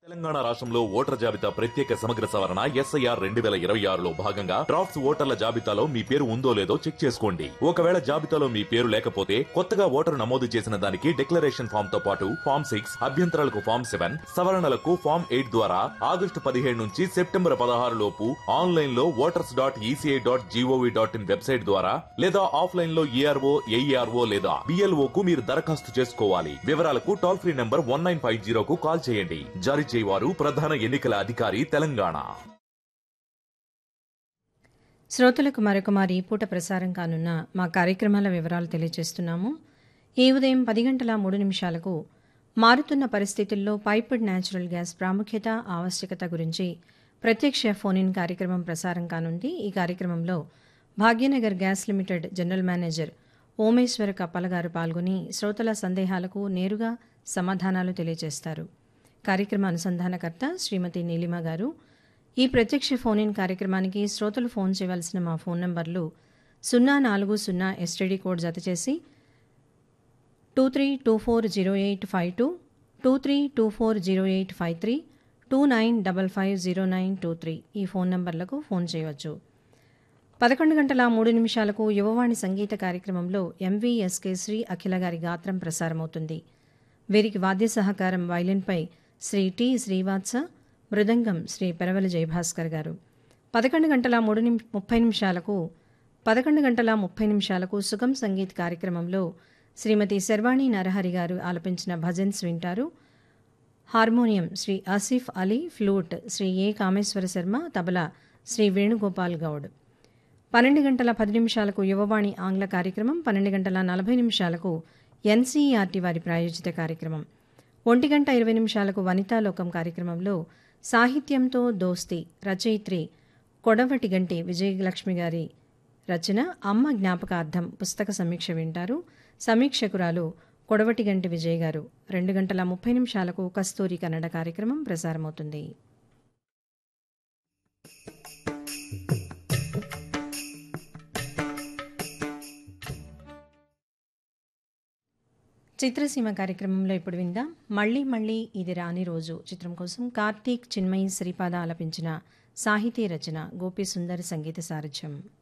తెలంగాణ రాష్ట్రంలో ఓటర్ జాబితా ప్రత్యేక సమగ్ర సవరణ ఎస్ఐఆర్ రెండు వేల ఇరవై ఆరులో భాగంగా డ్రాఫ్ట్స్ ఓటర్ల జాబితాలో మీ పేరు ఉందో లేదో చెక్ చేసుకోండి ఒకవేళ జాబితాలో మీ పేరు లేకపోతే కొత్తగా ఓటరు నమోదు చేసిన దానికి డిక్లరేషన్ ఫామ్ తో పాటు ఫామ్ సిక్స్ అభ్యంతరాలకు ఫామ్ సెవెన్ సవరణలకు ఫామ్ ఎయిట్ ద్వారా ఆగస్టు పదిహేడు నుంచి సెప్టెంబర్ పదహారు లోపు ఆన్లైన్ లో voters dot ECI dot GOV dot in website ద్వారా లేదా ఆఫ్లైన్ లో ఏఆర్ఓ ఏఈఆర్ఓ లేదా బిఎల్ఓ కు మీరు దరఖాస్తు చేసుకోవాలి వివరాలకు toll free number one nine five జీరోకు కాల్ చేయండి జారీ చేయవారు ప్రధాన ఎన్నికల అధికారి తెలంగాణ శ్రోతలకు మరొక మారి ఈ పూట ప్రసారం కానున్న మా కార్యక్రమాల వివరాలు తెలియజేస్తున్నాము ఈ ఉదయం పది గంటల మూడు నిమిషాలకు మారుతున్న పరిస్థితుల్లో పైప్డ్ న్యాచురల్ గ్యాస్ ప్రాముఖ్యత ఆవశ్యకత గురించి ప్రత్యక్ష ఫోన్ ఇన్ కార్యక్రమం ప్రసారం కానుంది ఈ కార్యక్రమంలో Bhagyanagar gas limited general manager Omeshwara Kappala garu పాల్గొని శ్రోతల సందేహాలకు నేరుగా సమాధానాలు తెలియజేస్తారు కార్యక్రమ అనుసంధానకర్త శ్రీమతి నీలిమ గారు ఈ ప్రత్యక్ష ఫోన్ ఇన్ కార్యక్రమానికి శ్రోతలు ఫోన్ చేయవలసిన మా ఫోన్ నంబర్లు సున్నా నాలుగు సున్నా ఎస్టీడీ కోడ్ జతచేసి two three two four zero eight five two two three two four zero eight five three two nine double five zero nine two three ఈ ఫోన్ నంబర్లకు ఫోన్ చేయవచ్చు పదకొండు గంటల మూడు నిమిషాలకు యువవాణి సంగీత కార్యక్రమంలో ఎంవీఎస్కే శ్రీ అఖిల గారి గాత్రం ప్రసారమవుతుంది వీరికి వాద్య సహకారం వైలిన్పై శ్రీ టి శ్రీవాత్స మృదంగం శ్రీ పెరవలి జయభాస్కర్ గారు పదకొండు గంటల మూడు నిమి ముప్పై నిమిషాలకు పదకొండు గంటల ముప్పై నిమిషాలకు సుగం సంగీత్ కార్యక్రమంలో శ్రీమతి శర్వాణి నరహరి గారు ఆలపించిన భజన్స్ వింటారు harmonium Sri Asif Ali flute Sri A Kameswara Sharma tabla Sri Venugopal Goud పన్నెండు గంటల పది నిమిషాలకు యువవాణి ఆంగ్ల కార్యక్రమం పన్నెండు గంటల నలభై నిమిషాలకు ఎన్సీఈఆర్టీ వారి ప్రాయోజిత కార్యక్రమం ఒంటి గంట ఇరవై నిమిషాలకు వనితాలోకం కార్యక్రమంలో సాహిత్యంతో దోస్తి రచయిత్రి కొడవటి గంటి విజయలక్ష్మి గారి రచన అమ్మ జ్ఞాపకార్థం పుస్తక సమీక్ష వింటారు సమీక్షకురాలు కొడవటి గంటి విజయ్ గారు రెండు గంటల ముప్పై నిమిషాలకు కస్తూరి కన్నడ కార్యక్రమం ప్రసారమవుతుంది చిత్రసీమ కార్యక్రమంలో ఇప్పుడు విందాం మళ్ళీ మళ్ళీ ఇది రాని రోజు చిత్రం కోసం కార్తీక్ చిన్మయి శ్రీపాద ఆలపించిన సాహితీ రచన గోపి సుందర్ సంగీత సారథ్యం